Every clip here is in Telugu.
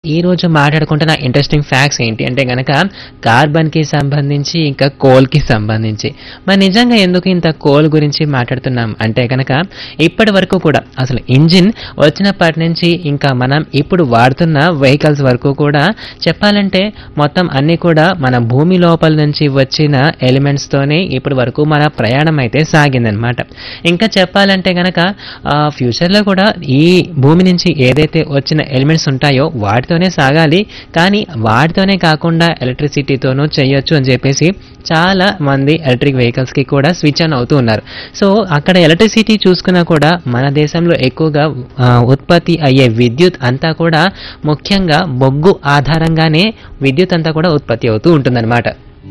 ఈ రోజు మాట్లాడుకుంటున్న ఇంట్రెస్టింగ్ ఫ్యాక్ట్స్ ఏంటి అంటే గనక కార్బన్కి సంబంధించి ఇంకా కోల్కి సంబంధించి మరి నిజంగా ఎందుకు ఇంత కోల్ గురించి మాట్లాడుతున్నాం అంటే గనక ఇప్పటి వరకు కూడా అసలు ఇంజిన్ వచ్చినప్పటి నుంచి ఇంకా మనం ఇప్పుడు వాడుతున్న వెహికల్స్ వరకు కూడా చెప్పాలంటే మొత్తం అన్నీ కూడా మన భూమి లోపల నుంచి వచ్చిన ఎలిమెంట్స్తోనే ఇప్పటి వరకు మన ప్రయాణం అయితే సాగిందనమాట ఇంకా చెప్పాలంటే గనక ఆ, ఫ్యూచర్లో కూడా ఈ భూమి నుంచి ఏదైతే వచ్చిన ఎలిమెంట్స్ ఉంటాయో వాటితోనే సాగాలి కానీ వాటితోనే కాకుండా ఎలక్ట్రిసిటీతోనూ చేయొచ్చు అని చెప్పేసి చాలా మంది ఎలక్ట్రిక్ వెహికల్స్కి కూడా స్విచ్ ఆన్ అవుతూ ఉన్నారు సో అక్కడ ఎలక్ట్రిసిటీ చూసుకున్నా కూడా మన దేశంలో ఎక్కువగా ఆ, ఉత్పత్తి అయ్యే విద్యుత్ అంతా కూడా ముఖ్యంగా బొగ్గు ఆధారంగానే విద్యుత్ అంతా కూడా ఉత్పత్తి అవుతూ ఉంటుందన్నమాట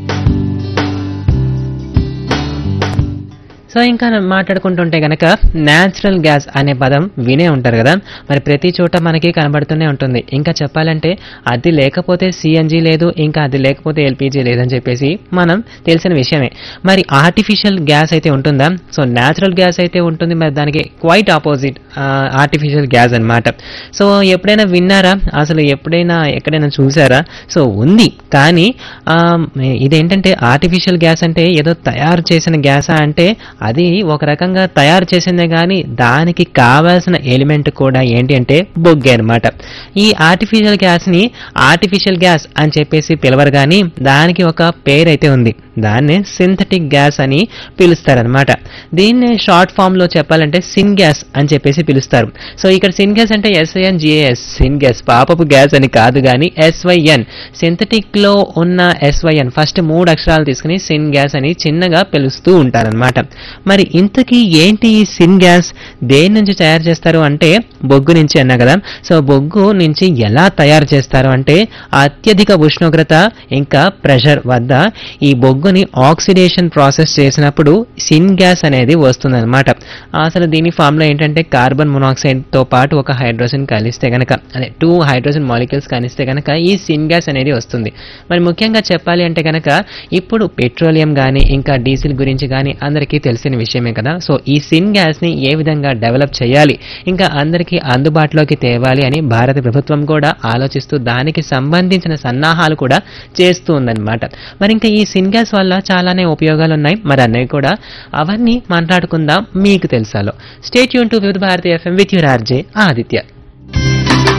సో ఇంకా మాట్లాడుకుంటుంటే గనక న్యాచురల్ గ్యాస్ అనే పదం వినే ఉంటారు కదా మరి ప్రతి చోట మనకి కనబడుతూనే ఉంటుంది ఇంకా చెప్పాలంటే అది లేకపోతే సిఎన్జి లేదు ఇంకా అది లేకపోతే ఎల్పిజి లేదని చెప్పేసి మనం తెలిసిన విషయమే మరి ఆర్టిఫిషియల్ గ్యాస్ అయితే ఉంటుందా సో న్యాచురల్ గ్యాస్ అయితే ఉంటుంది మరి దానికి క్వైట్ ఆపోజిట్ ఆర్టిఫిషియల్ గ్యాస్ అన్నమాట సో ఎప్పుడైనా విన్నారా అసలు ఎప్పుడైనా ఎక్కడైనా చూసారా సో ఉంది కానీ ఆ, ఇదేంటంటే ఆర్టిఫిషియల్ గ్యాస్ అంటే ఏదో తయారు చేసిన గ్యాసా అంటే అది ఒక రకంగా తయారు చేసిందే కానీ దానికి కావాల్సిన ఎలిమెంట్ కూడా ఏంటి అంటే బొగ్గే అనమాట ఈ ఆర్టిఫిషియల్ గ్యాస్ని ఆర్టిఫిషియల్ గ్యాస్ అని చెప్పేసి పిలవరు కానీ దానికి ఒక పేరు అయితే ఉంది దాన్నే సింథటిక్ గ్యాస్ అని పిలుస్తారనమాట దీన్ని షార్ట్ ఫామ్ లో చెప్పాలంటే సిన్ గ్యాస్ అని చెప్పేసి పిలుస్తారు సో ఇక్కడ సిన్ గ్యాస్ అంటే ఎస్ఐఎన్ జిఏఎస్ సిన్ గ్యాస్ పాపపు గ్యాస్ అని కాదు కానీ ఎస్వైఎన్ సింథటిక్ లో ఉన్న ఎస్వైఎన్ ఫస్ట్ మూడు అక్షరాలు తీసుకుని సిన్ గ్యాస్ అని చిన్నగా పిలుస్తూ ఉంటారనమాట మరి ఇంతకీ ఏంటి ఈ సిన్ గ్యాస్ దేని నుంచి తయారు చేస్తారు అంటే బొగ్గు నుంచి అన్నా కదా సో బొగ్గు నుంచి ఎలా తయారు చేస్తారు అంటే అత్యధిక ఉష్ణోగ్రత ఇంకా ప్రెషర్ వద్ద ఈ బొగ్గుని ఆక్సిడేషన్ ప్రాసెస్ చేసినప్పుడు సిన్ గ్యాస్ అనేది వస్తుందన్నమాట అసలు దీని ఫామ్లో ఏంటంటే కార్బన్ మొనాక్సైడ్ తో పాటు ఒక హైడ్రోజన్ కలిస్తే గనక అదే టూ హైడ్రోజన్ మాలిక్యూల్స్ కలిస్తే గనక ఈ సిన్ గ్యాస్ అనేది వస్తుంది మరి ముఖ్యంగా చెప్పాలి అంటే గనక ఇప్పుడు పెట్రోలియం కానీ ఇంకా డీజిల్ గురించి కానీ అందరికీ తెలిసిన విషయమే కదా సో ఈ సిన్ గ్యాస్ని ఏ విధంగా డెవలప్ చేయాలి ఇంకా అందరికీ అందుబాటులోకి తేవాలి అని భారత ప్రభుత్వం కూడా ఆలోచిస్తూ దానికి సంబంధించిన సన్నాహాలు కూడా చేస్తూ ఉందన్నమాట మరి ఇంకా ఈ సిన్ గ్యాస్ వల్ల చాలానే ఉపయోగాలు ఉన్నాయి మరి అన్నవి కూడా అవన్నీ మాట్లాడుకుందాం మీకు తెలుసాలో స్టేట్ యూన్ to Vividh Bharati FM with your RJ Aditya